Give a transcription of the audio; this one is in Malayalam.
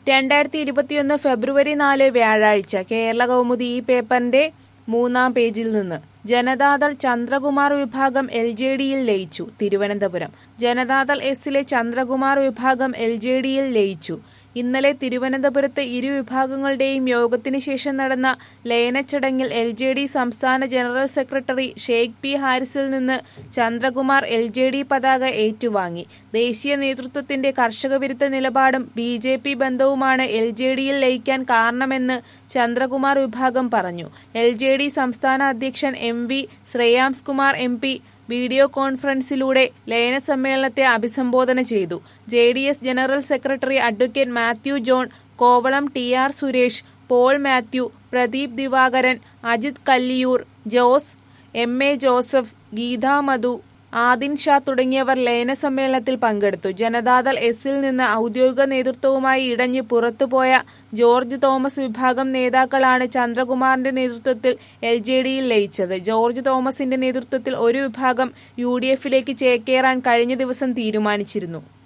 രണ്ടായിരത്തി ഇരുപത്തിയൊന്ന് ഫെബ്രുവരി നാല് വ്യാഴാഴ്ച കേരള കൗമുദി ഈ പേപ്പറിന്റെ മൂന്നാം പേജിൽ നിന്ന് ജനതാദൾ ചന്ദ്രകുമാർ വിഭാഗം എൽ ജെ ഡിയിൽ ലയിച്ചു തിരുവനന്തപുരം ജനതാദൾ എസിലെ ചന്ദ്രകുമാർ വിഭാഗം എൽ ജെ ഡിയിൽ ലയിച്ചു ഇന്നലെ തിരുവനന്തപുരത്ത് ഇരു വിഭാഗങ്ങളുടെയും യോഗത്തിന് ശേഷം നടന്ന ലയനച്ചടങ്ങിൽ എൽ ജെ ഡി സംസ്ഥാന ജനറൽ സെക്രട്ടറി ഷെയ്ഖ് പി ഹാരിസിൽ നിന്ന് ചന്ദ്രകുമാർ എൽ ജെ ഡി പതാക ഏറ്റുവാങ്ങി ദേശീയ നേതൃത്വത്തിന്റെ കർഷക വിരുദ്ധ നിലപാടും ബി ജെ പി ബന്ധവുമാണ് എൽ ജെ ഡിയിൽ ലയിക്കാൻ കാരണമെന്ന് ചന്ദ്രകുമാർ വിഭാഗം പറഞ്ഞു എൽ ജെ ഡി സംസ്ഥാന അധ്യക്ഷൻ M V Shreyams Kumar M P video കോൺഫറൻസിലൂടെ ലയന സമ്മേളനത്തെ അഭിസംബോധന ചെയ്തു J D S general secretary advocate Mathew John Kovalam T R Suresh Paul Mathew Pradeep Divakaran Ajith Kalliyoor Jose M A Joseph Geetha Madhu Adin Shah തുടങ്ങിയവർ ലയന സമ്മേളനത്തിൽ പങ്കെടുത്തു ജനതാദൾ എസിൽ നിന്ന് ഔദ്യോഗിക നേതൃത്വവുമായി ഇടഞ്ഞ് പുറത്തുപോയ ജോർജ് തോമസ് വിഭാഗം നേതാക്കളാണ് ചന്ദ്രകുമാറിന്റെ നേതൃത്വത്തിൽ എൽ ജെ ഡിയിൽ ലയിച്ചത് ജോർജ് തോമസിന്റെ നേതൃത്വത്തിൽ ഒരു വിഭാഗം യു ഡി എഫിലേക്ക് ചേക്കേറാൻ കഴിഞ്ഞ ദിവസം തീരുമാനിച്ചിരുന്നു